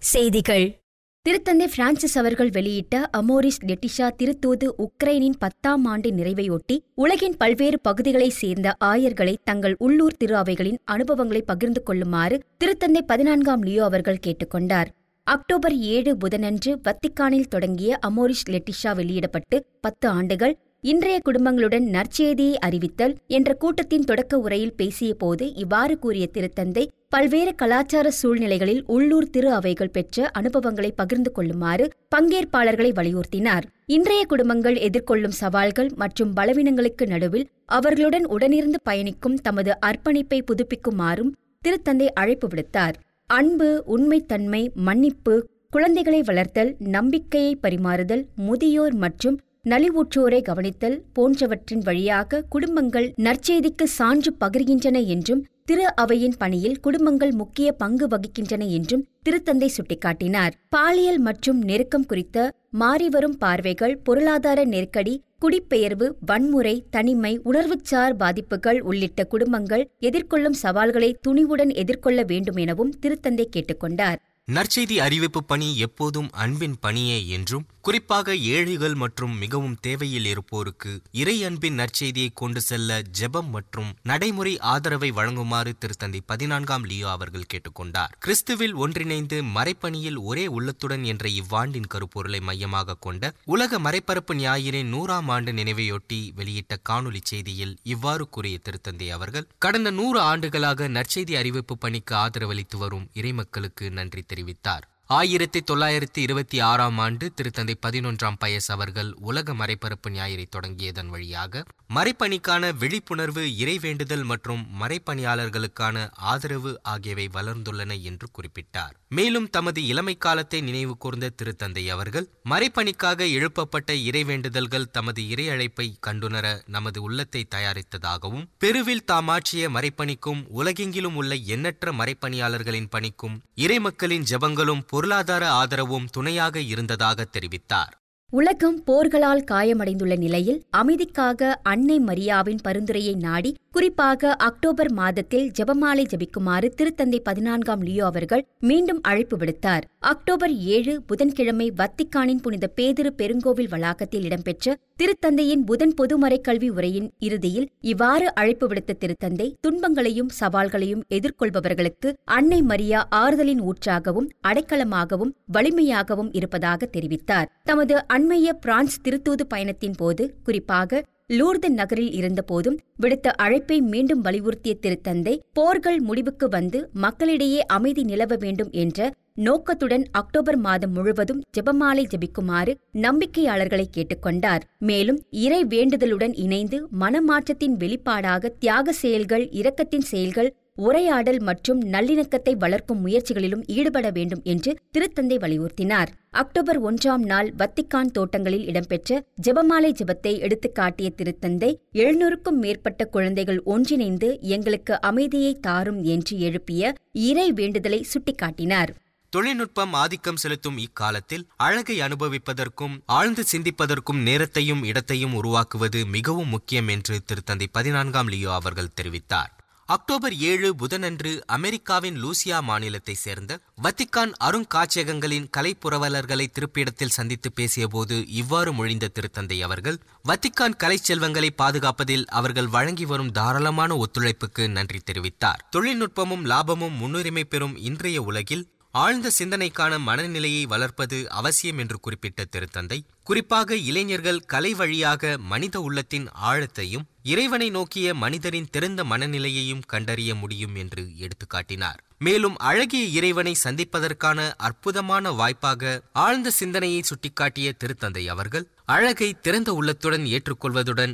செய்திகள் திருத்தந்தை பிரான்சிஸ் அவர்கள் வெளியிட்ட அமோரிஸ் லெட்டிஷா திருத்தூது உக்ரைனின் பத்தாம் ஆண்டு நிறைவையொட்டி உலகின் பல்வேறு பகுதிகளைச் சேர்ந்த ஆயர்களை தங்கள் உள்ளூர் திரு அவைகளின் அனுபவங்களை பகிர்ந்து கொள்ளுமாறு திருத்தந்தை பதினான்காம் லியோ அவர்கள் கேட்டுக்கொண்டார் அக்டோபர் ஏழு புதனன்று வத்திக்கானில் தொடங்கிய அமோரிஸ் லெட்டிஷா வெளியிடப்பட்டு பத்து ஆண்டுகள் இன்றைய குடும்பங்களுடன் நற்செய்தியை அறிவித்தல் என்ற கூட்டத்தின் தொடக்க உரையில் பேசிய போது இவ்வாறு கூறிய திருத்தந்தை பல்வேறு கலாச்சார சூழ்நிலைகளில் உள்ளூர் திரு அவைகள் பெற்ற அனுபவங்களை பகிர்ந்து கொள்ளுமாறு பங்கேற்பாளர்களை வலியுறுத்தினார் இன்றைய குடும்பங்கள் எதிர்கொள்ளும் சவால்கள் மற்றும் பலவீனங்களுக்கு நடுவில் அவர்களுடன் உடனிருந்து பயணிக்கும் தமது அர்ப்பணிப்பை புதுப்பிக்குமாறும் திருத்தந்தை அழைப்பு விடுத்தார் அன்பு உண்மைத்தன்மை மன்னிப்பு குழந்தைகளை வளர்த்தல் நம்பிக்கையை பரிமாறுதல் முதியோர் மற்றும் நலிவுற்றோரை கவனித்தல் போன்றவற்றின் வழியாக குடும்பங்கள் நற்செய்திக்கு சான்று பகிர்கின்றன என்றும் திரு அவையின் பணியில் குடும்பங்கள் முக்கிய பங்கு வகிக்கின்றன என்றும் திருத்தந்தை சுட்டிக்காட்டினார் பாலியல் மற்றும் நெருக்கம் குறித்த மாறிவரும் பார்வைகள் பொருளாதார நெருக்கடி குடிபெயர்வு வன்முறை தனிமை உணர்வுச்சார் பாதிப்புகள் உள்ளிட்ட குடும்பங்கள் எதிர்கொள்ளும் சவால்களை துணிவுடன் எதிர்கொள்ள வேண்டும் எனவும் திருத்தந்தை கேட்டுக்கொண்டார் நற்செய்தி அறிவிப்பு பணி எப்போதும் அன்பின் பணியே என்றும் குறிப்பாக ஏழைகள் மற்றும் மிகவும் தேவையில் இருப்போருக்கு இறை அன்பின் நற்செய்தியை கொண்டு செல்ல ஜெபம் மற்றும் நடைமுறை ஆதரவை வழங்குமாறு திருத்தந்தை பதினான்காம் லியோ அவர்கள் கேட்டுக்கொண்டார் கிறிஸ்துவில் ஒன்றிணைந்து மறைப்பணியில் ஒரே உள்ளத்துடன் என்ற இவ்வாண்டின் கருப்பொருளை மையமாக கொண்ட உலக மறைப்பரப்பு ஞாயிறின் நூறாம் ஆண்டு நினைவையொட்டி வெளியிட்ட காணொலி செய்தியில் இவ்வாறு கூறிய திருத்தந்தை அவர்கள் கடந்த நூறு ஆண்டுகளாக நற்செய்தி அறிவிப்பு பணிக்கு ஆதரவளித்து வரும் இறைமக்களுக்கு நன்றி தெரிவித்தார் ஆயிரத்தி தொள்ளாயிரத்தி இருபத்தி ஆறாம் ஆண்டு திருத்தந்தை பதினொன்றாம் பயஸ் அவர்கள் உலக மறைப்பரப்பு ஞாயிறை தொடங்கியதன் வழியாக மறைப்பணிக்கான விழிப்புணர்வு இறைவேண்டுதல் மற்றும் மறைப்பணியாளர்களுக்கான ஆதரவு ஆகியவை வளர்ந்துள்ளன என்று குறிப்பிட்டார் மேலும் தமது இளமை காலத்தை நினைவு கூர்ந்த திருத்தந்தை அவர்கள் மறைப்பணிக்காக எழுப்பப்பட்ட இறைவேண்டுதல்கள் தமது இறை அழைப்பை கண்டுணர நமது உள்ளத்தை தயாரித்ததாகவும் பெருவில் தாமாற்றிய மறைப்பணிக்கும் உலகெங்கிலும் உள்ள எண்ணற்ற மறைப்பணியாளர்களின் பணிக்கும் இறைமக்களின் ஜெபங்களும் பொருளாதார ஆதரவும் துணையாக இருந்ததாக தெரிவித்தார் உலகம் போர்களால் காயமடைந்துள்ள நிலையில் அமைதிக்காக அன்னை மரியாவின் பரிந்துரையை நாடி குறிப்பாக அக்டோபர் மாதத்தில் ஜெபமாலை ஜபிக்குமாறு திருத்தந்தை பதினான்காம் லியோ அவர்கள் மீண்டும் அழைப்பு விடுத்தார் அக்டோபர் ஏழு புதன்கிழமை வத்திக்கானின் புனித பேதிரு பெருங்கோவில் வளாகத்தில் இடம்பெற்ற திருத்தந்தையின் புதன் பொதுமறை கல்வி உரையின் இறுதியில் இவ்வாறு அழைப்பு விடுத்த திருத்தந்தை துன்பங்களையும் சவால்களையும் எதிர்கொள்பவர்களுக்கு அன்னை மரியா ஆறுதலின் ஊற்றாகவும் அடைக்கலமாகவும் வலிமையாகவும் இருப்பதாக தெரிவித்தார் தமது அண்மைய பிரான்ஸ் திருத்தூது பயணத்தின் போது குறிப்பாக லூர்து நகரில் இருந்தபோதும் விடுத்த அழைப்பை மீண்டும் வலியுறுத்திய திருத்தந்தை போர்கள் முடிவுக்கு வந்து மக்களிடையே அமைதி நிலவ வேண்டும் என்ற நோக்கத்துடன் அக்டோபர் மாதம் முழுவதும் ஜெபமாலை ஜபிக்குமாறு நம்பிக்கையாளர்களை கேட்டுக்கொண்டார் மேலும் இறை வேண்டுதலுடன் இணைந்து மனமாற்றத்தின் வெளிப்பாடாக தியாக செயல்கள் இரக்கத்தின் செயல்கள் உரையாடல் மற்றும் நல்லிணக்கத்தை வளர்க்கும் முயற்சிகளிலும் ஈடுபட வேண்டும் என்று திருத்தந்தை வலியுறுத்தினார் அக்டோபர் ஒன்றாம் நாள் வத்திக்கான் தோட்டங்களில் இடம்பெற்ற ஜெபமாலை ஜெபத்தை எடுத்துக்காட்டிய திருத்தந்தை எழுநூறுக்கும் மேற்பட்ட குழந்தைகள் ஒன்றிணைந்து எங்களுக்கு அமைதியை தாரும் என்று எழுப்பிய இறை வேண்டுதலை சுட்டிக்காட்டினார் தொழில்நுட்பம் ஆதிக்கம் செலுத்தும் இக்காலத்தில் அழகை அனுபவிப்பதற்கும் ஆழ்ந்து சிந்திப்பதற்கும் நேரத்தையும் இடத்தையும் உருவாக்குவது மிகவும் முக்கியம் என்று திருத்தந்தை பதினான்காம் லியோ அவர்கள் தெரிவித்தார் அக்டோபர் ஏழு புதனன்று அமெரிக்காவின் லூசியா மாநிலத்தை சேர்ந்த வத்திக்கான் அருங்காட்சியகங்களின் கலைப்புரவலர்களை திருப்பிடத்தில் சந்தித்து பேசியபோது இவ்வாறு மொழிந்த திருத்தந்தை அவர்கள் வத்திக்கான் கலை செல்வங்களை பாதுகாப்பதில் அவர்கள் வழங்கி வரும் தாராளமான ஒத்துழைப்புக்கு நன்றி தெரிவித்தார் தொழில்நுட்பமும் லாபமும் முன்னுரிமை பெறும் இன்றைய உலகில் ஆழ்ந்த சிந்தனைக்கான மனநிலையை வளர்ப்பது அவசியம் என்று குறிப்பிட்ட திருத்தந்தை குறிப்பாக இளைஞர்கள் கலை வழியாக மனித உள்ளத்தின் ஆழத்தையும் இறைவனை நோக்கிய மனிதரின் திறந்த மனநிலையையும் கண்டறிய முடியும் என்று எடுத்துக்காட்டினார் மேலும் அழகிய இறைவனை சந்திப்பதற்கான அற்புதமான வாய்ப்பாக ஆழ்ந்த சிந்தனையை சுட்டிக்காட்டிய திருத்தந்தை அவர்கள் அழகை திறந்த உள்ளத்துடன் ஏற்றுக்கொள்வதுடன்